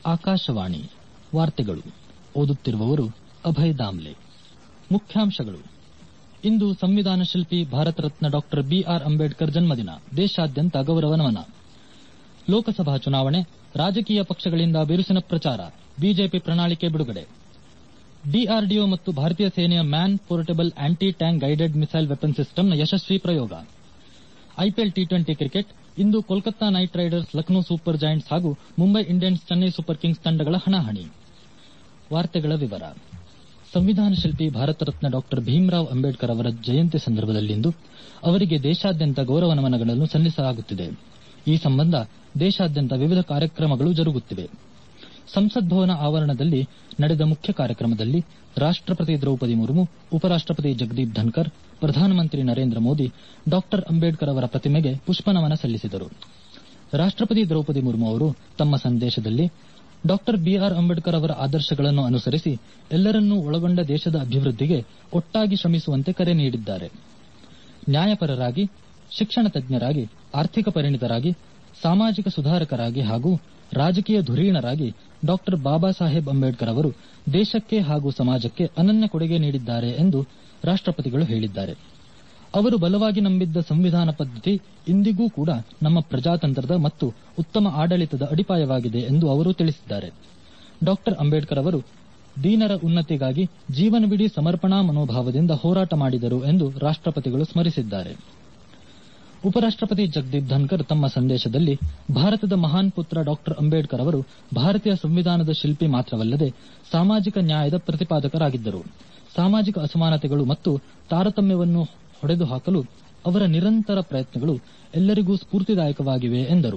ಆಕಾಶವಾಣಿ ವಾರ್ತೆಗಳು ಓದುತ್ತಿರುವವರು ಅಭಯ್ ದಾಮ್ಲೆ ಮುಖ್ಯಾಂಶಗಳು ಇಂದು ಸಂವಿಧಾನ ಶಿಲ್ಪಿ ಭಾರತ ರತ್ನ ಡಾ ಬಿಆರ್ ಅಂಬೇಡ್ಕರ್ ಜನ್ಮದಿನ ದೇಶಾದ್ಯಂತ ಗೌರವ ನಮನ ಲೋಕಸಭಾ ಚುನಾವಣೆ ರಾಜಕೀಯ ಪಕ್ಷಗಳಿಂದ ಬಿರುಸಿನ ಪ್ರಚಾರ ಬಿಜೆಪಿ ಪ್ರಣಾಳಿಕೆ ಬಿಡುಗಡೆ ಡಿಆರ್ಡಿಒ ಮತ್ತು ಭಾರತೀಯ ಸೇನೆಯ man portable anti tank guided missile weapon ಸಿಸ್ಟಂನ ಯಶಸ್ವಿ ಪ್ರಯೋಗ ಐಪಿಎಲ್ ಟಿ ಟ್ವೆಂಟಿ ಕ್ರಿಕೆಟ್ ಇಂದು Kolkata Knight Riders Lucknow Super Giants ಹಾಗೂ Mumbai Indians Chennai Super Kings ತಂಡಗಳ ಹಣಾಹಣಿ ವಾರ್ತೆಗಳ ವಿವರ ಸಂವಿಧಾನ ಶಿಲ್ಪಿ ಭಾರತ ರತ್ನ ಡಾ ಭೀಮ್ರಾವ್ ಅಂಬೇಡ್ಕರ್ ಅವರ ಜಯಂತಿ ಸಂದರ್ಭದಲ್ಲಿಂದು ಅವರಿಗೆ ದೇಶಾದ್ಯಂತ ಗೌರವ ನಮನಗಳನ್ನು ಸಲ್ಲಿಸಲಾಗುತ್ತಿದೆ ಈ ಸಂಬಂಧ ದೇಶಾದ್ಯಂತ ವಿವಿಧ ಕಾರ್ಯಕ್ರಮಗಳು ಜರುಗುತ್ತಿವೆ ಸಂಸತ್ ಭವನ ಆವರಣದಲ್ಲಿ ನಡೆದ ಮುಖ್ಯ ಕಾರ್ಯಕ್ರಮದಲ್ಲಿ ರಾಷ್ಟಪತಿ ದ್ರೌಪದಿ ಮುರ್ಮು ಉಪರಾಷ್ಟಪತಿ ಜಗದೀಪ್ ಧನ್ಕರ್ ಪ್ರಧಾನಮಂತ್ರಿ ನರೇಂದ್ರ ಮೋದಿ ಡಾ ಅಂಬೇಡ್ಕರ್ ಅವರ ಪ್ರತಿಮೆಗೆ ಪುಷ್ಪನಮನ ಸಲ್ಲಿಸಿದರು ರಾಷ್ಟಪತಿ ದ್ರೌಪದಿ ಮುರ್ಮು ಅವರು ತಮ್ಮ ಸಂದೇಶದಲ್ಲಿ ಡಾ ಬಿಆರ್ ಅಂಬೇಡ್ಕರ್ ಅವರ ಆದರ್ಶಗಳನ್ನು ಅನುಸರಿಸಿ ಎಲ್ಲರನ್ನೂ ಒಳಗೊಂಡ ದೇಶದ ಅಭಿವೃದ್ಧಿಗೆ ಒಟ್ಟಾಗಿ ಶ್ರಮಿಸುವಂತೆ ಕರೆ ನೀಡಿದ್ದಾರೆ ನ್ಯಾಯಪರರಾಗಿ ಶಿಕ್ಷಣ ತಜ್ಞರಾಗಿ ಆರ್ಥಿಕ ಪರಿಣಿತರಾಗಿ ಸಾಮಾಜಿಕ ಸುಧಾರಕರಾಗಿ ಹಾಗೂ ರಾಜಕೀಯ ಧುರೀಣರಾಗಿ ಡಾ ಬಾಬಾ ಸಾಹೇಬ್ ಅಂಬೇಡ್ಕರ್ ಅವರು ದೇಶಕ್ಕೆ ಹಾಗೂ ಸಮಾಜಕ್ಕೆ ಅನನ್ಯ ಕೊಡುಗೆ ನೀಡಿದ್ದಾರೆ ಎಂದು ರಾಷ್ಟಪತಿಗಳು ಹೇಳಿದ್ದಾರೆ ಅವರು ಬಲವಾಗಿ ನಂಬಿದ್ದ ಸಂವಿಧಾನ ಪದ್ಧತಿ ಇಂದಿಗೂ ಕೂಡ ನಮ್ಮ ಪ್ರಜಾತಂತ್ರದ ಮತ್ತು ಉತ್ತಮ ಆಡಳಿತದ ಅಡಿಪಾಯವಾಗಿದೆ ಎಂದು ಅವರು ತಿಳಿಸಿದ್ದಾರೆ ಡಾ ಅಂಬೇಡ್ಕರ್ ಅವರು ದೀನರ ಉನ್ನತಿಗಾಗಿ ಜೀವನವಿಡೀ ಸಮರ್ಪಣಾ ಮನೋಭಾವದಿಂದ ಹೋರಾಟ ಮಾಡಿದರು ಎಂದು ರಾಷ್ಟಪತಿಗಳು ಸ್ಮರಿಸಿದ್ದಾರೆ ಉಪರಾಷ್ಟಪತಿ ಜಗದೀಪ್ ಧನ್ಕರ್ ತಮ್ಮ ಸಂದೇಶದಲ್ಲಿ ಭಾರತದ ಮಹಾನ್ ಪುತ್ರ ಡಾ ಅಂಬೇಡ್ಕರ್ ಅವರು ಭಾರತೀಯ ಸಂವಿಧಾನದ ಶಿಲ್ಪಿ ಮಾತ್ರವಲ್ಲದೆ ಸಾಮಾಜಿಕ ನ್ಯಾಯದ ಪ್ರತಿಪಾದಕರಾಗಿದ್ದರು ಸಾಮಾಜಿಕ ಅಸಮಾನತೆಗಳು ಮತ್ತು ತಾರತಮ್ಯವನ್ನು ಹೊಡೆದು ಹಾಕಲು ಅವರ ನಿರಂತರ ಪ್ರಯತ್ನಗಳು ಎಲ್ಲರಿಗೂ ಸ್ಫೂರ್ತಿದಾಯಕವಾಗಿವೆ ಎಂದರು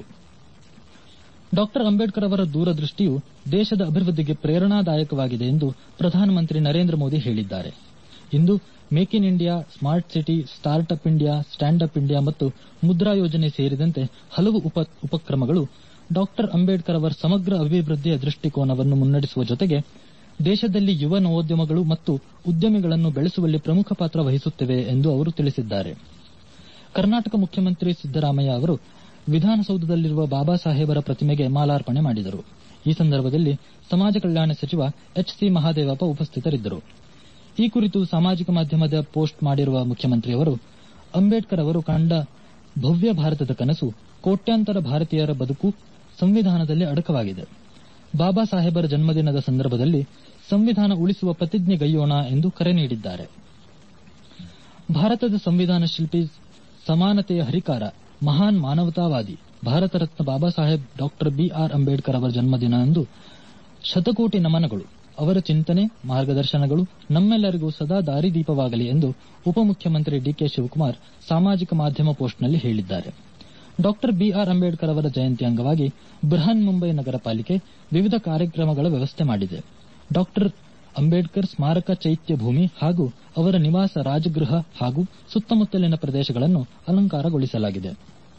ಡಾ ಅಂಬೇಡ್ಕರ್ ಅವರ ದೂರದೃಷ್ಟಿಯು ದೇಶದ ಅಭಿವೃದ್ಧಿಗೆ ಪ್ರೇರಣಾದಾಯಕವಾಗಿದೆ ಎಂದು ಪ್ರಧಾನಮಂತ್ರಿ ನರೇಂದ್ರ ಮೋದಿ ಹೇಳಿದ್ದಾರೆ ಇಂದು make in India smart city start up India stand up India ಮತ್ತು ಮುದ್ರಾ ಯೋಜನೆ ಸೇರಿದಂತೆ ಹಲವು ಉಪಕ್ರಮಗಳು ಡಾ ಅಂಬೇಡ್ಕರ್ ಅವರ ಸಮಗ್ರ ಅಭಿವೃದ್ಧಿಯ ದೃಷ್ಟಿಕೋನವನ್ನು ಮುನ್ನಡೆಸುವ ಜೊತೆಗೆ ದೇಶದಲ್ಲಿ ಯುವ ನವೋದ್ಯಮಗಳು ಮತ್ತು ಉದ್ಯಮಿಗಳನ್ನು ಬೆಳೆಸುವಲ್ಲಿ ಪ್ರಮುಖ ಪಾತ್ರ ವಹಿಸುತ್ತಿವೆ ಎಂದು ಅವರು ತಿಳಿಸಿದ್ದಾರೆ ಕರ್ನಾಟಕ ಮುಖ್ಯಮಂತ್ರಿ ಸಿದ್ದರಾಮಯ್ಯ ಅವರು ವಿಧಾನಸೌಧದಲ್ಲಿರುವ ಬಾಬಾ ಸಾಹೇಬರ ಪ್ರತಿಮೆಗೆ ಮಾಲಾರ್ಪಣೆ ಮಾಡಿದರು ಈ ಸಂದರ್ಭದಲ್ಲಿ ಸಮಾಜ ಕಲ್ಯಾಣ ಸಚಿವ ಎಚ್ ಸಿ ಮಹಾದೇವಪ್ಪ ಉಪಸ್ಥಿತರಿದ್ದರು ಈ ಕುರಿತು ಸಾಮಾಜಿಕ ಮಾಧ್ಯಮದ ಪೋಸ್ಟ್ ಮಾಡಿರುವ ಮುಖ್ಯಮಂತ್ರಿಯವರು ಅಂಬೇಡ್ಕರ್ ಅವರು ಕಂಡ ಭವ್ಯ ಭಾರತದ ಕನಸು ಕೋಟ್ಯಾಂತರ ಭಾರತೀಯರ ಬದುಕು ಸಂವಿಧಾನದಲ್ಲಿ ಅಡಕವಾಗಿದೆ ಬಾಬಾ ಸಾಹೇಬರ ಜನ್ಮದಿನದ ಸಂದರ್ಭದಲ್ಲಿ ಸಂವಿಧಾನ ಉಳಿಸುವ ಪ್ರತಿಜ್ಞೆಗೈಯೋಣ ಎಂದು ಕರೆ ನೀಡಿದ್ದಾರೆ ಭಾರತದ ಸಂವಿಧಾನ ಶಿಲ್ಪಿ ಸಮಾನತೆಯ ಹರಿಕಾರ ಮಹಾನ್ ಮಾನವತಾವಾದಿ ಭಾರತ ರತ್ನ ಬಾಬಾ ಸಾಹೇಬ್ ಡಾ ಬಿಆರ್ ಅಂಬೇಡ್ಕರ್ ಅವರ ಜನ್ಮದಿನದಂದು ಶತಕೋಟಿ ನಮನಗಳು ಅವರ ಚಿಂತನೆ ಮಾರ್ಗದರ್ಶನಗಳು ನಮ್ಮೆಲ್ಲರಿಗೂ ಸದಾ ದಾರಿದೀಪವಾಗಲಿ ಎಂದು ಉಪಮುಖ್ಯಮಂತ್ರಿ ಡಿಕೆ ಶಿವಕುಮಾರ್ ಸಾಮಾಜಿಕ ಮಾಧ್ಯಮ ಪೋಸ್ಟ್ನಲ್ಲಿ ಹೇಳಿದ್ದಾರೆ ಡಾ ಬಿಆರ್ ಅಂಬೇಡ್ಕರ್ ಅವರ ಜಯಂತಿ ಅಂಗವಾಗಿ ಬೃಹನ್ ಮುಂಬೈ ನಗರ ಪಾಲಿಕೆ ವಿವಿಧ ಕಾರ್ಯಕ್ರಮಗಳ ವ್ಯವಸ್ಥೆ ಮಾಡಿದೆ ಡಾ ಅಂಬೇಡ್ಕರ್ ಸ್ಮಾರಕ ಚೈತ್ಯ ಭೂಮಿ ಹಾಗೂ ಅವರ ನಿವಾಸ ರಾಜಗೃಹ ಹಾಗೂ ಸುತ್ತಮುತ್ತಲಿನ ಪ್ರದೇಶಗಳನ್ನು ಅಲಂಕಾರಗೊಳಿಸಲಾಗಿದೆ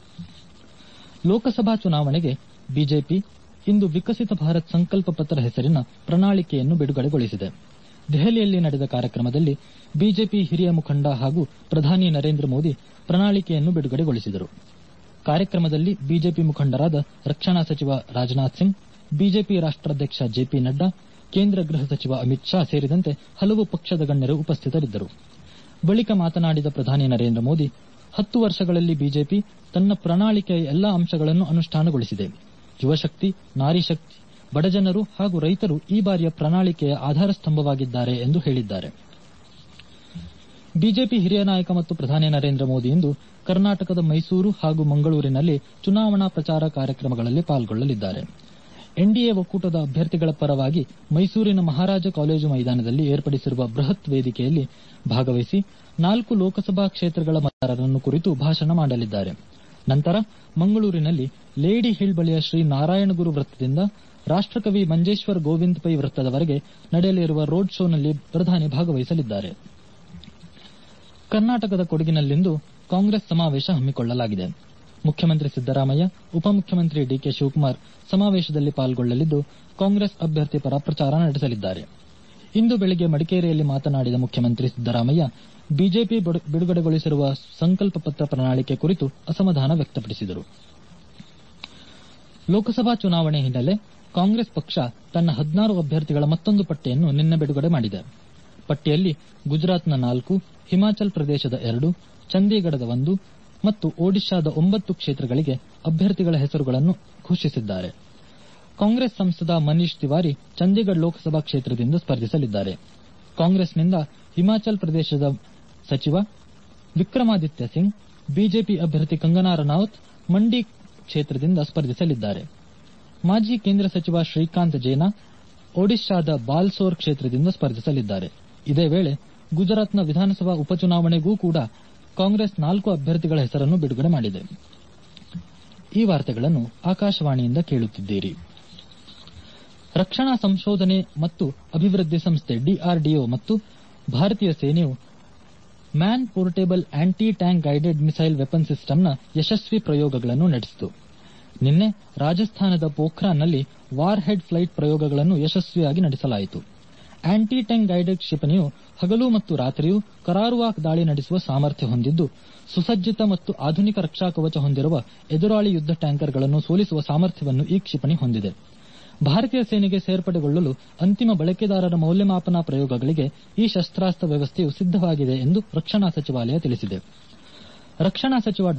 ಲೋಕಸಭಾ ಚುನಾವಣೆಗೆ ಬಿಜೆಪಿ ಇಂದು ವಿಕಸಿತ ಭಾರತ್ ಸಂಕಲ್ಪ ಪತ್ರ ಹೆಸರಿನ ಪ್ರಣಾಳಿಕೆಯನ್ನು ಬಿಡುಗಡೆಗೊಳಿಸಿದೆ ದೆಹಲಿಯಲ್ಲಿ ನಡೆದ ಕಾರ್ಯಕ್ರಮದಲ್ಲಿ ಬಿಜೆಪಿ ಹಿರಿಯ ಮುಖಂಡ ಹಾಗೂ ಪ್ರಧಾನಿ ನರೇಂದ್ರ ಮೋದಿ ಪ್ರಣಾಳಿಕೆಯನ್ನು ಬಿಡುಗಡೆಗೊಳಿಸಿದರು ಕಾರ್ಯಕ್ರಮದಲ್ಲಿ ಬಿಜೆಪಿ ಮುಖಂಡರಾದ ರಕ್ಷಣಾ ಸಚಿವ ರಾಜನಾಥ್ ಸಿಂಗ್ ಬಿಜೆಪಿ ರಾಷ್ಟ್ರಾಧ್ಯಕ್ಷ ಜೆಪಿ ನಡ್ಡಾ ಕೇಂದ್ರ ಗೃಹ ಸಚಿವ ಅಮಿತ್ ಶಾ ಸೇರಿದಂತೆ ಹಲವು ಪಕ್ಷದ ಗಣ್ಯರು ಉಪಸ್ಥಿತರಿದ್ದರು ಬಳಿಕ ಮಾತನಾಡಿದ ಪ್ರಧಾನಿ ನರೇಂದ್ರ ಮೋದಿ ಹತ್ತು ವರ್ಷಗಳಲ್ಲಿ ಬಿಜೆಪಿ ತನ್ನ ಪ್ರಣಾಳಿಕೆಯ ಎಲ್ಲಾ ಅಂಶಗಳನ್ನು ಅನುಷ್ಠಾನಗೊಳಿಸಿದೆ ಯುವಶಕ್ತಿ ನಾರಿಶಕ್ತಿ ಬಡಜನರು ಹಾಗೂ ರೈತರು ಈ ಬಾರಿಯ ಪ್ರಣಾಳಿಕೆಯ ಆಧಾರ ಸ್ತಂಭವಾಗಿದ್ದಾರೆ ಎಂದು ಹೇಳಿದ್ದಾರೆ ಬಿಜೆಪಿ ಹಿರಿಯ ನಾಯಕ ಮತ್ತು ಪ್ರಧಾನಿ ನರೇಂದ್ರ ಮೋದಿ ಇಂದು ಕರ್ನಾಟಕದ ಮೈಸೂರು ಹಾಗೂ ಮಂಗಳೂರಿನಲ್ಲಿ ಚುನಾವಣಾ ಪ್ರಚಾರ ಕಾರ್ಯಕ್ರಮಗಳಲ್ಲಿ ಪಾಲ್ಗೊಳ್ಳಲಿದ್ದಾರೆ ಎನ್ಡಿಎ ಒಕ್ಕೂಟದ ಅಭ್ಯರ್ಥಿಗಳ ಪರವಾಗಿ ಮೈಸೂರಿನ ಮಹಾರಾಜ ಕಾಲೇಜು ಮೈದಾನದಲ್ಲಿ ಏರ್ಪಡಿಸಿರುವ ಬೃಹತ್ ವೇದಿಕೆಯಲ್ಲಿ ಭಾಗವಹಿಸಿ ನಾಲ್ಕು ಲೋಕಸಭಾ ಕ್ಷೇತ್ರಗಳ ಮತದಾರರನ್ನು ಕುರಿತು ಭಾಷಣ ಮಾಡಲಿದ್ದಾರೆ ನಂತರ ಮಂಗಳೂರಿನಲ್ಲಿ ಲೇಡಿ ಹಿಲ್ ಬಳಿಯ ಶ್ರೀ ನಾರಾಯಣಗುರು ವೃತ್ತದಿಂದ ರಾಷ್ಟಕವಿ ಮಂಜೇಶ್ವರ ಗೋವಿಂದ ಪೈ ವೃತ್ತದವರೆಗೆ ನಡೆಯಲಿರುವ ರೋಡ್ ಶೋನಲ್ಲಿ ಪ್ರಧಾನಿ ಭಾಗವಹಿಸಲಿದ್ದಾರೆ ಕರ್ನಾಟಕದ ಕೊಡಗಿನಲ್ಲಿಂದು ಕಾಂಗ್ರೆಸ್ ಸಮಾವೇಶ ಹಮ್ಮಿಕೊಳ್ಳಲಾಗಿದೆ ಮುಖ್ಯಮಂತ್ರಿ ಸಿದ್ದರಾಮಯ್ಯ ಉಪಮುಖ್ಯಮಂತ್ರಿ ಡಿಕೆ ಶಿವಕುಮಾರ್ ಸಮಾವೇಶದಲ್ಲಿ ಪಾಲ್ಗೊಳ್ಳಲಿದ್ದು ಕಾಂಗ್ರೆಸ್ ಅಭ್ಯರ್ಥಿ ಪರ ಪ್ರಚಾರ ನಡೆಸಲಿದ್ದಾರೆ ಇಂದು ಬೆಳಗ್ಗೆ ಮಡಿಕೇರಿಯಲ್ಲಿ ಮಾತನಾಡಿದ ಮುಖ್ಯಮಂತ್ರಿ ಸಿದ್ದರಾಮಯ್ಯ ಬಿಜೆಪಿ ಬಿಡುಗಡೆಗೊಳಿಸಿರುವ ಸಂಕಲ್ಪ ಪತ್ರ ಪ್ರಣಾಳಿಕೆ ಕುರಿತು ಅಸಮಾಧಾನ ವ್ಯಕ್ತಪಡಿಸಿದರು ಲೋಕಸಭಾ ಚುನಾವಣೆ ಹಿನ್ನೆಲೆ ಕಾಂಗ್ರೆಸ್ ಪಕ್ಷ ತನ್ನ ಹದಿನಾರು ಅಭ್ಯರ್ಥಿಗಳ ಮತ್ತೊಂದು ಪಟ್ಟಿಯನ್ನು ನಿನ್ನೆ ಬಿಡುಗಡೆ ಮಾಡಿದೆ ಪಟ್ಟಿಯಲ್ಲಿ ಗುಜರಾತ್ನ ನಾಲ್ಕು ಹಿಮಾಚಲ್ ಪ್ರದೇಶದ ಎರಡು ಚಂಡೀಗಢದ ಒಂದು ಮತ್ತು ಒಡಿಶಾದ ಒಂಬತ್ತು ಕ್ಷೇತ್ರಗಳಿಗೆ ಅಭ್ಯರ್ಥಿಗಳ ಹೆಸರುಗಳನ್ನು ಘೋಷಿಸಿದ್ದಾರೆ ಕಾಂಗ್ರೆಸ್ ಸಂಸದ ಮನೀಶ್ ತಿವಾರಿ ಚಂಡೀಗಢ ಲೋಕಸಭಾ ಕ್ಷೇತ್ರದಿಂದ ಸ್ಪರ್ಧಿಸಲಿದ್ದಾರೆ ಕಾಂಗ್ರೆಸ್ನಿಂದ ಹಿಮಾಚಲ್ ಪ್ರದೇಶದ ಸಚಿವ ವಿಕ್ರಮಾದಿತ್ಯ ಸಿಂಗ್ ಬಿಜೆಪಿ ಅಭ್ಯರ್ಥಿ ಕಂಗನಾ ರನೌತ್ ಮಂಡಿ ಕ್ಷೇತ್ರದಿಂದ ಸ್ಪರ್ಧಿಸಲಿದ್ದಾರೆ ಮಾಜಿ ಕೇಂದ್ರ ಸಚಿವ ಶ್ರೀಕಾಂತ್ ಜೇನಾ ಒಡಿಶಾದ ಬಾಲ್ಸೋರ್ ಕ್ಷೇತ್ರದಿಂದ ಸ್ಪರ್ಧಿಸಲಿದ್ದಾರೆ ಇದೇ ವೇಳೆ ಗುಜರಾತ್ನ ವಿಧಾನಸಭಾ ಉಪಚುನಾವಣೆಗೂ ಕೂಡ ಕಾಂಗ್ರೆಸ್ ನಾಲ್ಕು ಅಭ್ಯರ್ಥಿಗಳ ಹೆಸರನ್ನು ಬಿಡುಗಡೆ ಮಾಡಿದೆ ಈ ವಾರ್ತೆಗಳನ್ನು ಆಕಾಶವಾಣಿಯಿಂದ ಕೇಳುತ್ತಿದ್ದೀರಿ ರಕ್ಷಣಾ ಸಂಶೋಧನೆ ಮತ್ತು ಅಭಿವೃದ್ಧಿ ಸಂಸ್ಥೆ ಡಿಆರ್ಡಿಒ ಮತ್ತು ಭಾರತೀಯ ಸೇನೆಯು man portable anti tank guided missile weapon ಸಿಸ್ಟಂನ ಯಶಸ್ವಿ ಪ್ರಯೋಗಗಳನ್ನು ನಡೆಸಿತು ನಿನ್ನೆ ರಾಜಸ್ಥಾನದ ಪೋಖ್ರಾನ್ನಲ್ಲಿ ವಾರ್ ಹೆಡ್ ಫ್ಲೈಟ್ ಪ್ರಯೋಗಗಳನ್ನು ಯಶಸ್ವಿಯಾಗಿ ನಡೆಸಲಾಯಿತು ಆಂಟಿ ಟ್ಯಾಂಕ್ ಗೈಡೆಡ್ ಕ್ಷಿಪಣಿಯು ಹಗಲು ಮತ್ತು ರಾತ್ರಿಯೂ ಕರಾರುವಾಕ್ ದಾಳಿ ನಡೆಸುವ ಸಾಮರ್ಥ್ಯ ಹೊಂದಿದ್ದು ಸುಸಜ್ಜಿತ ಮತ್ತು ಆಧುನಿಕ ರಕ್ಷಾ ಕವಚ ಹೊಂದಿರುವ ಎದುರಾಳಿ ಯುದ್ಧ ಟ್ಯಾಂಕರ್ಗಳನ್ನು ಸೋಲಿಸುವ ಸಾಮರ್ಥ್ಯವನ್ನು ಈ ಕ್ಷಿಪಣಿ ಹೊಂದಿದೆ ಭಾರತೀಯ ಸೇನೆಗೆ ಸೇರ್ಪಡೆಗೊಳ್ಳಲು ಅಂತಿಮ ಬಳಕೆದಾರರ ಮೌಲ್ಯಮಾಪನ ಪ್ರಯೋಗಗಳಿಗೆ ಈ ಶಸ್ತ್ರಾಸ್ತ್ರ ವ್ಯವಸ್ಥೆಯು ಸಿದ್ದವಾಗಿದೆ ಎಂದು ರಕ್ಷಣಾ ಸಚಿವಾಲಯ ತಿಳಿಸಿದೆ ರಕ್ಷಣಾ ಸಚಿವ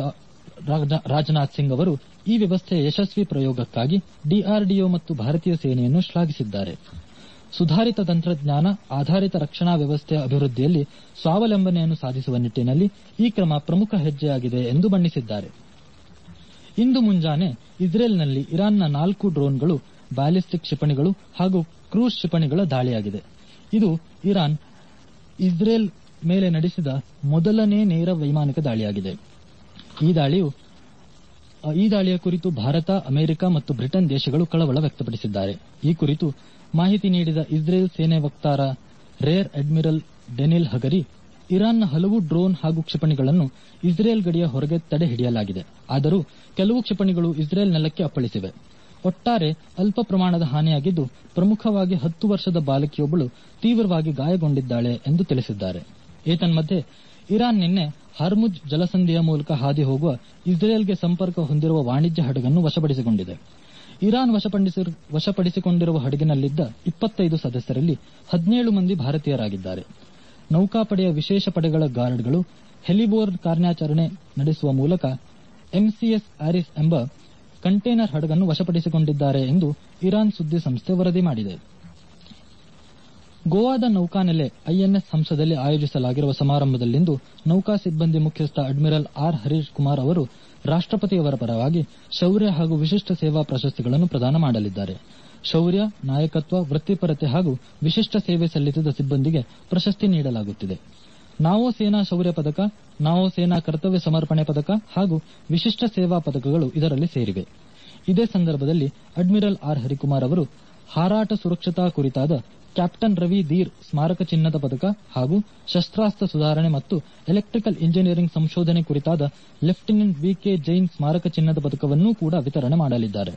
ರಾಜನಾಥ್ ಸಿಂಗ್ ಅವರು ಈ ವ್ಯವಸ್ಥೆಯ ಯಶಸ್ವಿ ಪ್ರಯೋಗಕ್ಕಾಗಿ ಡಿಆರ್ಡಿಒ ಮತ್ತು ಭಾರತೀಯ ಸೇನೆಯನ್ನು ಶ್ಲಾಘಿಸಿದ್ದಾರೆ ಸುಧಾರಿತ ತಂತ್ರಜ್ಞಾನ ಆಧಾರಿತ ರಕ್ಷಣಾ ವ್ಯವಸ್ಥೆಯ ಅಭಿವೃದ್ಧಿಯಲ್ಲಿ ಸ್ವಾವಲಂಬನೆಯನ್ನು ಸಾಧಿಸುವ ನಿಟ್ಟಿನಲ್ಲಿ ಈ ಕ್ರಮ ಪ್ರಮುಖ ಹೆಜ್ಜೆಯಾಗಿದೆ ಎಂದು ಬಣ್ಣಿಸಿದ್ದಾರೆ ಇಂದು ಮುಂಜಾನೆ ಇಸ್ರೇಲ್ನಲ್ಲಿ ಇರಾನ್ನ ನಾಲ್ಕು ಡ್ರೋನ್ಗಳು ಬ್ಯಾಲಿಸ್ಟಿಕ್ ಕ್ಷಿಪಣಿಗಳು ಹಾಗೂ ಕ್ರೂಸ್ ಕ್ಷಿಪಣಿಗಳ ದಾಳಿಯಾಗಿದೆ ಇದು ಇರಾನ್ ಇಸ್ರೇಲ್ ಮೇಲೆ ನಡೆಸಿದ ಮೊದಲನೇ ನೇರ ವೈಮಾನಿಕ ದಾಳಿಯಾಗಿದೆ ಈ ದಾಳಿಯು ಈ ದಾಳಿಯ ಕುರಿತು ಭಾರತ ಅಮೆರಿಕ ಮತ್ತು ಬ್ರಿಟನ್ ದೇಶಗಳು ಕಳವಳ ವ್ಯಕ್ತಪಡಿಸಿದ್ದಾರೆ ಈ ಕುರಿತು ಮಾಹಿತಿ ನೀಡಿದ ಇಸ್ರೇಲ್ ಸೇನೆ ವಕ್ತಾರ ರೇರ್ ಅಡ್ಮಿರಲ್ ಡೆನಿಲ್ ಹಗರಿ ಇರಾನ್ನ ಹಲವು ಡ್ರೋನ್ ಹಾಗೂ ಕ್ಷಿಪಣಿಗಳನ್ನು ಇಸ್ರೇಲ್ ಗಡಿಯ ಹೊರಗೆ ತಡೆ ಹಿಡಿಯಲಾಗಿದೆ ಆದರೂ ಕೆಲವು ಕ್ಷಿಪಣಿಗಳು ಇಸ್ರೇಲ್ ನೆಲಕ್ಕೆ ಅಪ್ಪಳಿಸಿವೆ ಒಟ್ಟಾರೆ ಅಲ್ಪ ಪ್ರಮಾಣದ ಹಾನಿಯಾಗಿದ್ದು ಪ್ರಮುಖವಾಗಿ ಹತ್ತು ವರ್ಷದ ಬಾಲಕಿಯೊಬ್ಬಳು ತೀವ್ರವಾಗಿ ಗಾಯಗೊಂಡಿದ್ದಾಳೆ ಎಂದು ತಿಳಿಸಿದ್ದಾರೆ ಏತನ್ಮಧ್ಯೆ ಇರಾನ್ ನಿನ್ನೆ ಹರ್ಮುಜ್ ಜಲಸಂಧಿಯ ಮೂಲಕ ಹಾದಿ ಹೋಗುವ ಇಸ್ರೇಲ್ಗೆ ಸಂಪರ್ಕ ಹೊಂದಿರುವ ವಾಣಿಜ್ಯ ಹಡಗನ್ನು ವಶಪಡಿಸಿಕೊಂಡಿದೆ ಇರಾನ್ ವಶಪಡಿಸಿಕೊಂಡಿರುವ ಹಡಗಿನಲ್ಲಿದ್ದ ಇಪ್ಪತ್ತೈದು ಸದಸ್ಯರಲ್ಲಿ ಹದಿನೇಳು ಮಂದಿ ಭಾರತೀಯರಾಗಿದ್ದಾರೆ ನೌಕಾಪಡೆಯ ವಿಶೇಷ ಪಡೆಗಳ ಗಾರ್ಡ್ಗಳು ಹೆಲಿಬೋರ್ನ್ ಕಾರ್ಯಾಚರಣೆ ನಡೆಸುವ ಮೂಲಕ ಎಂಸಿಎಸ್ ಆರಿಸ್ ಎಂಬ ಕಂಟೈನರ್ ಹಡಗನ್ನು ವಶಪಡಿಸಿಕೊಂಡಿದ್ದಾರೆ ಎಂದು ಇರಾನ್ ಸುದ್ದಿ ಸಂಸ್ಥೆ ವರದಿ ಮಾಡಿದೆ ಗೋವಾದ ನೌಕಾನೆಲೆ ಐಎನ್ಎಸ್ ಹಂಸದಲ್ಲಿ ಆಯೋಜಿಸಲಾಗಿರುವ ಸಮಾರಂಭದಲ್ಲಿಂದು ನೌಕಾ ಸಿಬ್ಬಂದಿ ಮುಖ್ಯಸ್ಥ ಅಡ್ಮಿರಲ್ ಆರ್ ಹರೀಶ್ ಕುಮಾರ್ ಅವರು ರಾಷ್ಟಪತಿಯವರ ಪರವಾಗಿ ಶೌರ್ಯ ಹಾಗೂ ವಿಶಿಷ್ಟ ಸೇವಾ ಪ್ರಶಸ್ತಿಗಳನ್ನು ಪ್ರದಾನ ಮಾಡಲಿದ್ದಾರೆ ಶೌರ್ಯ ನಾಯಕತ್ವ ವೃತ್ತಿಪರತೆ ಹಾಗೂ ವಿಶಿಷ್ಟ ಸೇವೆ ಸಲ್ಲಿಸಿದ ಸಿಬ್ಬಂದಿಗೆ ಪ್ರಶಸ್ತಿ ನೀಡಲಾಗುತ್ತಿದೆ ನಾವೋ ಸೇನಾ ಶೌರ್ಯ ಪದಕ ನಾವೋ ಸೇನಾ ಕರ್ತವ್ಯ ಸಮರ್ಪಣೆ ಪದಕ ಹಾಗೂ ವಿಶಿಷ್ಟ ಸೇವಾ ಪದಕಗಳು ಇದರಲ್ಲಿ ಸೇರಿವೆ ಇದೇ ಸಂದರ್ಭದಲ್ಲಿ ಅಡ್ಮಿರಲ್ ಆರ್ ಹರಿಕುಮಾರ್ ಅವರು ಹಾರಾಟ ಸುರಕ್ಷತಾ ಕುರಿತಾದ ಕ್ಯಾಪ್ಟನ್ ರವಿ ಧೀರ್ ಸ್ಮಾರಕ ಚಿನ್ನದ ಪದಕ ಹಾಗೂ ಶಸ್ತ್ರಾಸ್ತ್ರ ಸುಧಾರಣೆ ಮತ್ತು ಎಲೆಕ್ಟ್ರಿಕಲ್ ಇಂಜಿನಿಯರಿಂಗ್ ಸಂಶೋಧನೆ ಕುರಿತಾದ ಲೆಫ್ಟಿನೆಂಟ್ ವಿಕೆ ಜೈನ್ ಸ್ಮಾರಕ ಚಿನ್ನದ ಪದಕವನ್ನೂ ಕೂಡ ವಿತರಣೆ ಮಾಡಲಿದ್ದಾರೆ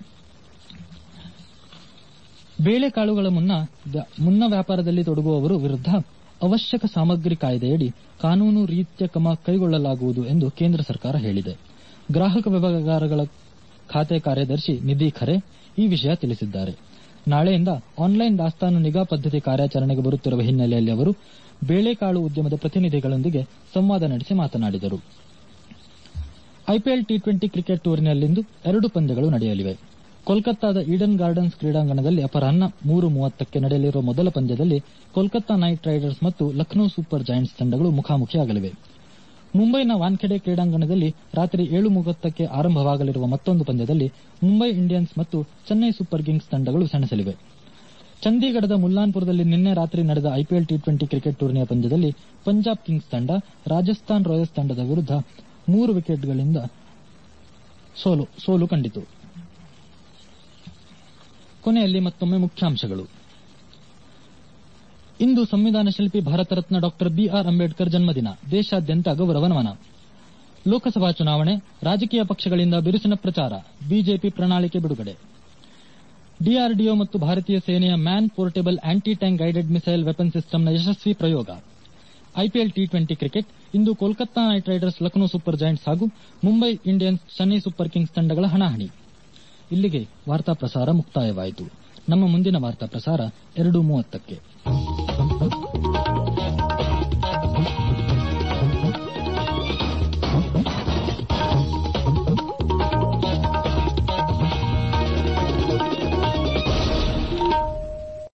ಬೇಳೆಕಾಳುಗಳ ಮುನ್ನ ಮುನ್ನ ವ್ಯಾಪಾರದಲ್ಲಿ ತೊಡಗುವವರು ವಿರುದ್ಧ ಅವಶ್ಯಕ ಸಾಮಗ್ರಿ ಕಾಯ್ದೆಯಡಿ ಕಾನೂನು ರೀತ್ಯ ಕ್ರಮ ಕೈಗೊಳ್ಳಲಾಗುವುದು ಎಂದು ಕೇಂದ್ರ ಸರ್ಕಾರ ಹೇಳಿದೆ ಗ್ರಾಹಕ ವ್ಯವಹಾರಗಳ ಖಾತೆ ಕಾರ್ಯದರ್ಶಿ ನಿಧಿ ಖರೆ ಈ ವಿಷಯ ತಿಳಿಸಿದ್ದಾರೆ ನಾಳೆಯಿಂದ ಆನ್ಲೈನ್ ದಾಸ್ತಾನು ನಿಗಾ ಪದ್ಧತಿ ಕಾರ್ಯಾಚರಣೆಗೆ ಬರುತ್ತಿರುವ ಹಿನ್ನೆಲೆಯಲ್ಲಿ ಅವರು ಬೇಳೆಕಾಳು ಉದ್ಯಮದ ಪ್ರತಿನಿಧಿಗಳೊಂದಿಗೆ ಸಂವಾದ ನಡೆಸಿ ಮಾತನಾಡಿದರು ಐಪಿಎಲ್ ಟಿ ಟ್ವೆಂಟಿ ಕ್ರಿಕೆಟ್ ಟೂರ್ನಿಯಲ್ಲಿಂದು ಎರಡು ಪಂದ್ಯಗಳು ನಡೆಯಲಿವೆ ಕೋಲ್ಕತ್ತಾದ ಈಡನ್ ಗಾರ್ಡನ್ಸ್ ಕ್ರೀಡಾಂಗಣದಲ್ಲಿ ಅಪರಾಹ್ನ ಮೂರು ಮೂವತ್ತಕ್ಕೆ ನಡೆಯಲಿರುವ ಮೊದಲ ಪಂದ್ಯದಲ್ಲಿ ಕೋಲ್ಕತ್ತಾ ನೈಟ್ ರೈಡರ್ಸ್ ಮತ್ತು ಲಖನೌ ಸೂಪರ್ ಜೈಂಟ್ಸ್ ತಂಡಗಳು ಮುಖಾಮುಖಿಯಾಗಲಿವೆ ಮುಂಬೈನ ವಾನ್ಖೆಡೆ ಕ್ರೀಡಾಂಗಣದಲ್ಲಿ ರಾತ್ರಿ ಏಳು ಮೂವತ್ತಕ್ಕೆ ಆರಂಭವಾಗಲಿರುವ ಮತ್ತೊಂದು ಪಂದ್ಯದಲ್ಲಿ ಮುಂಬೈ ಇಂಡಿಯನ್ಸ್ ಮತ್ತು ಚೆನ್ನೈ ಸೂಪರ್ ಕಿಂಗ್ಸ್ ತಂಡಗಳು ಸೆಣಸಲಿವೆ ಚಂಡೀಗಢದ ಮುಲ್ಲಾನ್ಪುರದಲ್ಲಿ ನಿನ್ನೆ ರಾತ್ರಿ ನಡೆದ ಐಪಿಎಲ್ ಟಿ ಟ್ವೆಂಟಿ ಕ್ರಿಕೆಟ್ ಟೂರ್ನಿಯ ಪಂದ್ಯದಲ್ಲಿ ಪಂಜಾಬ್ ಕಿಂಗ್ಸ್ ತಂಡ ರಾಜಸ್ಥಾನ್ ರಾಯಲ್ಸ್ ತಂಡದ ವಿರುದ್ಧ ಮೂರು ವಿಕೆಟ್ಗಳಿಂದ ಸೋಲು ಕಂಡಿತು ಕೊನೆಯಲ್ಲಿ ಮತ್ತೊಮ್ಮೆ ಮುಖ್ಯಾಂಶಗಳು ಇಂದು ಸಂವಿಧಾನ ಶಿಲ್ಪಿ ಭಾರತ ರತ್ನ ಡಾಕ್ಟರ್ ಬಿಆರ್ ಅಂಬೇಡ್ಕರ್ ಜನ್ಮದಿನ ದೇಶಾದ್ಯಂತ ಗೌರವ ನಮನ ಲೋಕಸಭಾ ಚುನಾವಣೆ ರಾಜಕೀಯ ಪಕ್ಷಗಳಿಂದ ಬಿರುಸಿನ ಪ್ರಚಾರ ಬಿಜೆಪಿ ಪ್ರಣಾಳಿಕೆ ಬಿಡುಗಡೆ ಡಿಆರ್ಡಿಒ ಮತ್ತು ಭಾರತೀಯ ಸೇನೆಯ man portable anti tank guided missile weapon ಸಿಸ್ಟಂನ ಯಶಸ್ವಿ ಪ್ರಯೋಗ ಐಪಿಎಲ್ ಟಿ ಟ್ವೆಂಟಿ ಕ್ರಿಕೆಟ್ ಇಂದು Kolkata Knight Riders Lucknow Super Giants ಹಾಗೂ Mumbai Indians Chennai Super Kings ತಂಡಗಳ ಹಣಾಹಣಿ ಇಲ್ಲಿಗೆ ವಾರ್ತಾ ಪ್ರಸಾರ ಮುಕ್ತಾಯವಾಯಿತು ನಮ್ಮ ಮುಂದಿನ ವಾರ್ತಾ ಪ್ರಸಾರ ಎರಡು ಮೂವತ್ತಕ್ಕೆ